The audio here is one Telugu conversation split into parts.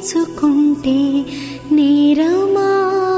పుచ్చుకుంటే నేరమా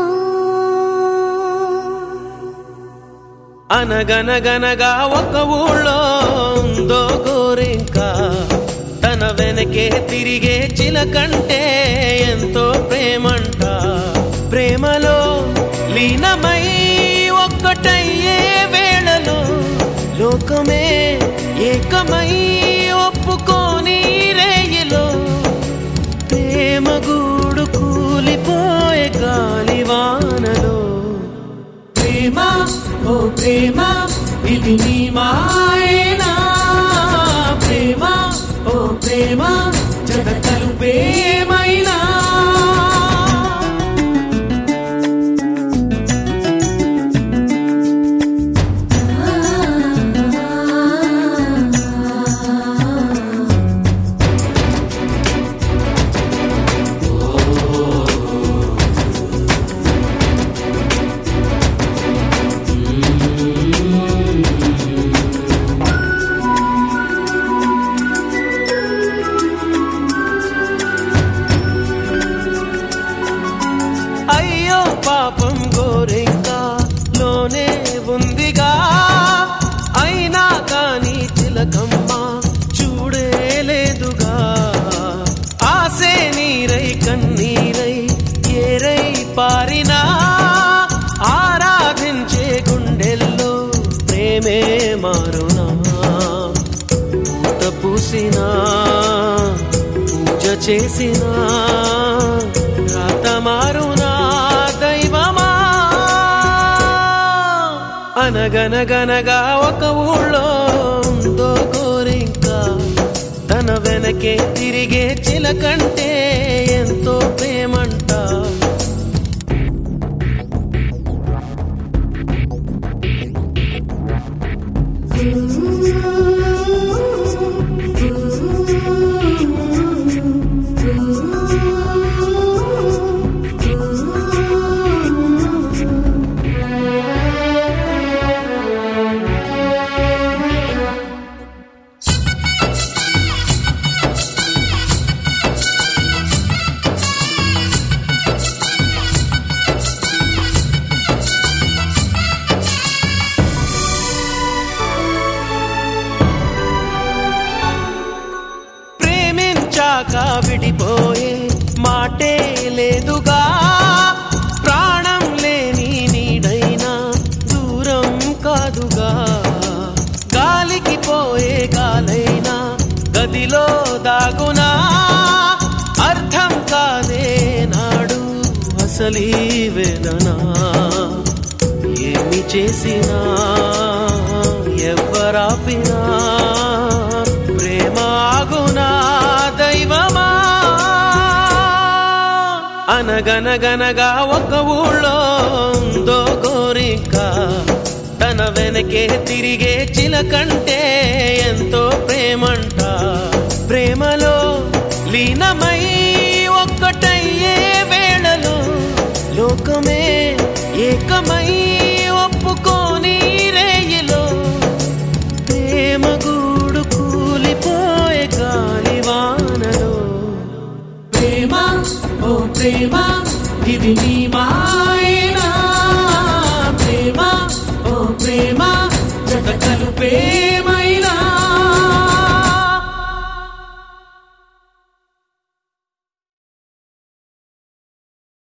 అనగనగనగా ఒక ఊళ్ళో ఉందో గోరింక తన వెనకే తిరిగే చిలకంటే ఎంతో ప్రేమంట ప్రేమలో లీనమై ఒక్కటయ్యే వేళలో లోకమే ఏకమై ఒప్పుకోని రేయిలో ప్రేమ గూడు కూలిపోయే గాలివానలో ప్రేమ ఓ ప్రేమ ఇది నీ మాయనా ప్రేమ ఓ ప్రేమ జత కలుపేమైనా అయ్యో పాపం గోరింక లోనే ఉందిగా అయినా కాని చిలకమ్మ చూడేలేదుగా ఆసే నీరై కన్నీరై ఏరై పారినా ఆరాధించే గుండెల్లో ప్రేమే మారునా పూత పూసినా పూజ చేసినా రాత మారునా దైవమా అనగనగనగా ఒక ఊళ్ళో ఉందో కోరింక తన వెనకే తిరిగే చిలకంటే ఎంతో ప్రేమంట ప్రేమించాక విడిపోయే మాటే లేదుగా ప్రాణం లేని నీడైనా దూరం కాదుగా గాలికి పోయే గాలైనా గదిలో దాగునా అర్థం కాదే నాడు అసలీ వేదన ఏమి చేసినా ఎవ్వరాపినా ప్రేమ ఆగునా దైవమా అనగనగనగా ఒక ఊళ్ళో ఉందో గోరిక తన వెనకే తిరిగే చిలకంటే ఎంతో ప్రేమంట ప్రేమలో లీనమై ఒక్కటయ్యే వేళలో లోకమే ఏకమై ఒప్పుకోని రేయిలో ప్రేమ గూడు కూలిపోయే గాలివానలో ప్రేమ ఓ ప్రేమ ఇది నీ మాయనా ప్రేమ ఓ ప్రేమ జత కలుపే